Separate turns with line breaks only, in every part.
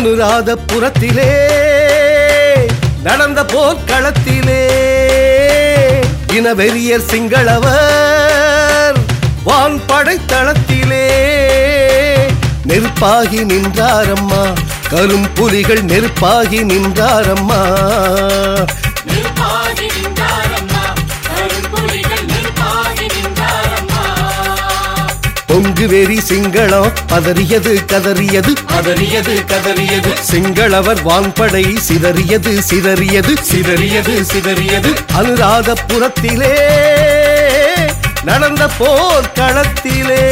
அனுராதபுரத்திலே நடந்த போர்க்களத்திலே இனவெறியர் சிங்களவர் வான் படைத்தளத்திலே நெருப்பாகி நின்றாரம்மா கரும் புலிகள் நெருப்பாகி நின்றாரம்மா
நிற்பாகி நின்றாரம்மா கரும்புலிகள் நிற்பாகி நின்றாரம்மா
பொங்கு வெறி சிங்களம் பதறியது கதறியது
கதறியது கதறியது
சிங்களவர் வான்படை சிதறியது சிதறியது
சிதறியது சிதறியது
அனுராதபுரத்திலே நடந்த போர்க்களத்திலே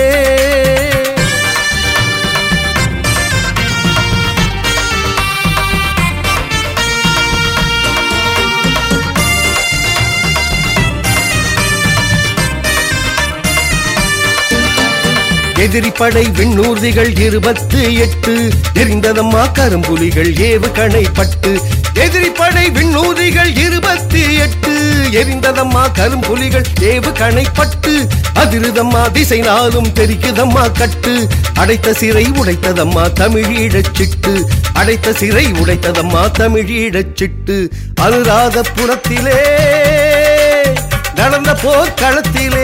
எதிரி படை விண்ணூர்திகள் இருபத்து எட்டு எரிந்ததம்மா கரும்புலிகள் ஏவுகணை பட்டு எதிரி படை விண்ணூர்திகள் இருபத்தி எட்டு எரிந்ததம்மா கரும்புலிகள் ஏவுகணை பட்டு அதிருதம்மா திசை நாளும் தெரிக்குதம்மா கட்டு அடைத்த சிறை உடைத்ததம்மா தமிழீழச் சிட்டு அடைத்த சிறை உடைத்ததம்மா தமிழீழச் சிட்டு அனுராதபுரத்திலே நடந்த போர்க்களத்திலே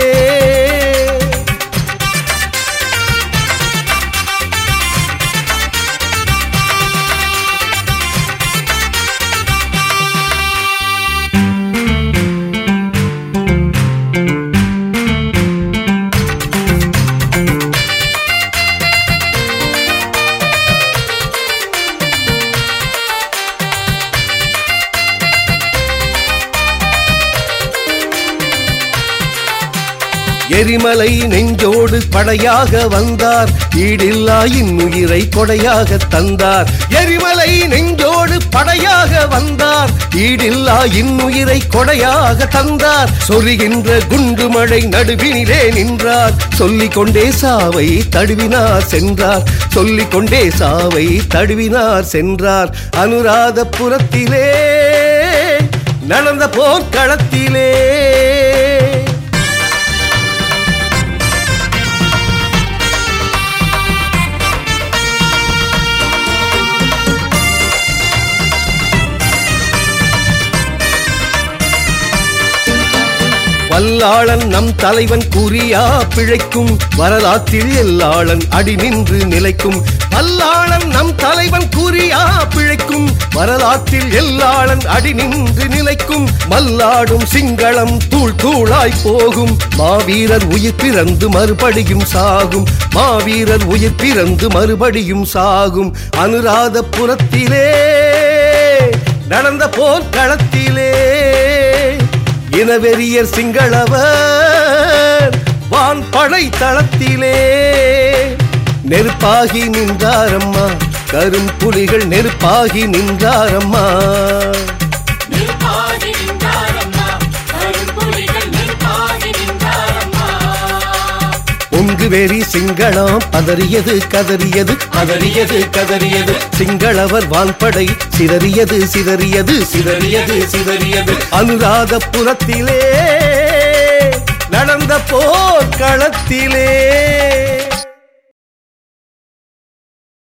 எரிமலை நெஞ்சோடு படையாக வந்தார் ஈடில்லா இன்னுயிரை கொடையாக தந்தார் எரிமலை நெஞ்சோடு படையாக வந்தார் ஈடில்லா இன்னுயிரை கொடையாக தந்தார் சொரிகின்ற குண்டு மழை நடுவினிலே நின்றார் சொல்லிக் கொண்டே சாவை தடுவினார் சென்றார் சொல்லிக் கொண்டே சாவை தடுவினார் சென்றார் அனுராதபுரத்திலே நடந்த போர்க்களத்திலே வல்லாளன் நம் தலைவன் குறியா பிழைக்கும் வரலாற்றில் எல்லாளன் அடி நின்று நிலைக்கும் வல்லாளன் நம் தலைவன் குறியா பிழைக்கும் வரலாற்றில் எல்லாளன் அடி நின்று நிலைக்கும் மல்லாடும் சிங்களம் தூள் தூளாய் போகும் மாவீரர் உயிர் பிறந்து மறுபடியும் சாகும் மாவீரர் உயிர் பிறந்து மறுபடியும் சாகும் அனுராதபுரத்திலே நடந்த போர்க்களத்திலே இனவெறியர் சிங்களவர் வான் படை தளத்திலே நெருப்பாகி நின்றாரம்மா கரும் புலிகள் நெருப்பாகி நின்றாரம்மா
நிற்பாகி நின்றாரம்மா கரும்புலிகள் நிற்பாகி நின்றாரம்மா
பொங்கு வெறி சிங்களம் பதறியது கதறியது
கதறியது கதறியது
சிங்களவர் வான்படை சிதறியது சிதறியது
சிதறியது சிதறியது
அனுராதபுரத்திலே நடந்த போர்க்களத்திலே